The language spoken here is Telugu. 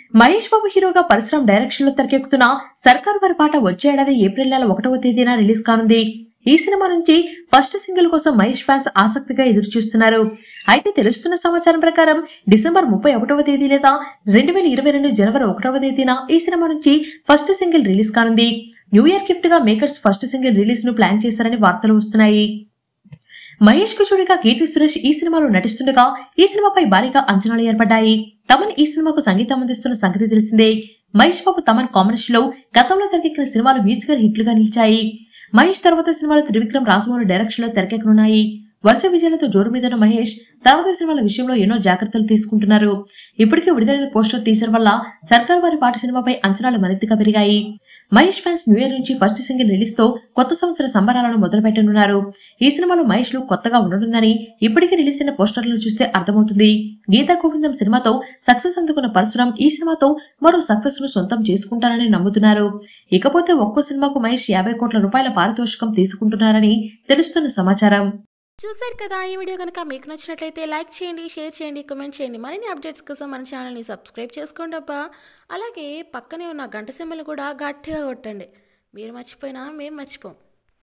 మహేష్ బాబు హీరోగా పరశురాం డైరెక్షన్ లో తెరకెక్కుతున్న సర్కార్ వారి పాట వచ్చే ఏడాది ఏప్రిల్ నెల ఒకటవ తేదీన రిలీజ్ కానుంది ఈ సినిమా నుంచి ఫస్ట్ సింగిల్ కోసం మహేష్ ఫ్యాన్స్ ఆసక్తిగా ఎదురు చూస్తున్నారు అయితే తెలుస్తున్న సమాచారం ప్రకారం డిసెంబర్ ముప్పై ఒకటవ తేదీ లేదా రెండు వేల ఇరవై రెండు జనవరి ఒకటవ తేదీన ఈ సినిమా నుంచి ఫస్ట్ సింగిల్ రిలీజ్ కానుంది న్యూ ఇయర్ గిఫ్ట్ గా మేకర్స్ ఫస్ట్ సింగిల్ రిలీజ్ ను ప్లాన్ చేశారని వార్తలు వస్తున్నాయి మహేష్ కు జోడిగా కీర్తి సురేష్ ఈ సినిమాలో నటిస్తుండగా ఈ సినిమాపై భారీగా అంచనాలు ఏర్పడ్డాయి తమన్ ఈ సినిమాకు సంగీతం అందిస్తున్న సంగతి తెలిసిందే మహేష్ బాబు తమన్ కాంబినేషన్ లో గతంలో తెరకెక్కిన సినిమాలు మ్యూజికల్ హిట్లుగా నిలిచాయి మహేష్ తర్వాత సినిమాలు త్రివిక్రమ్ రాజమౌళి డైరెక్షన్ లో తెరకెక్కనున్నాయి వరుస విజయాలతో జోరు మీదున్న మహేష్ తర్వాత సినిమాల విషయంలో ఎన్నో జాగ్రత్తలు తీసుకుంటున్నారు ఇప్పటికే విడుదలైన పోస్టర్ టీజర్ వల్ల సర్కార్ వారి పాట సినిమాపై అంచనాలు మరింతగా పెరిగాయి మహేష్ ఫ్యాన్స్ న్యూ ఇయర్ నుంచి ఫస్ట్ సింగిల్ రిలీజ్ తో కొత్త సంవత్సర సంబరాలను మొదలు పెట్టనున్నారు ఈ సినిమాలో మహేష్ లుక్ కొత్తగా ఉండనుందని ఇప్పటికే రిలీజ్ అయిన పోస్టర్లను చూస్తే అర్థమవుతుంది గీతా గోవిందం సినిమాతో సక్సెస్ అందుకున్న పరశురాం ఈ సినిమాతో మరో సక్సెస్ ను సొంతం చేసుకుంటారని నమ్ముతున్నారు ఇకపోతే ఒక్కో సినిమాకు మహేష్ యాభై కోట్ల రూపాయల పారితోషికం తీసుకుంటున్నారని తెలుస్తున్న సమాచారం చూశారు కదా ఈ వీడియో కనుక మీకు నచ్చినట్లయితే లైక్ చేయండి షేర్ చేయండి కామెంట్ చేయండి మరిన్ని అప్డేట్స్ కోసం మన ఛానల్ని సబ్స్క్రైబ్ చేసుకోండి అబ్బా అలాగే పక్కనే ఉన్న గంట సింబల్ కూడా గట్టిగా కొట్టండి మీరు మర్చిపోయినా మేము మర్చిపోం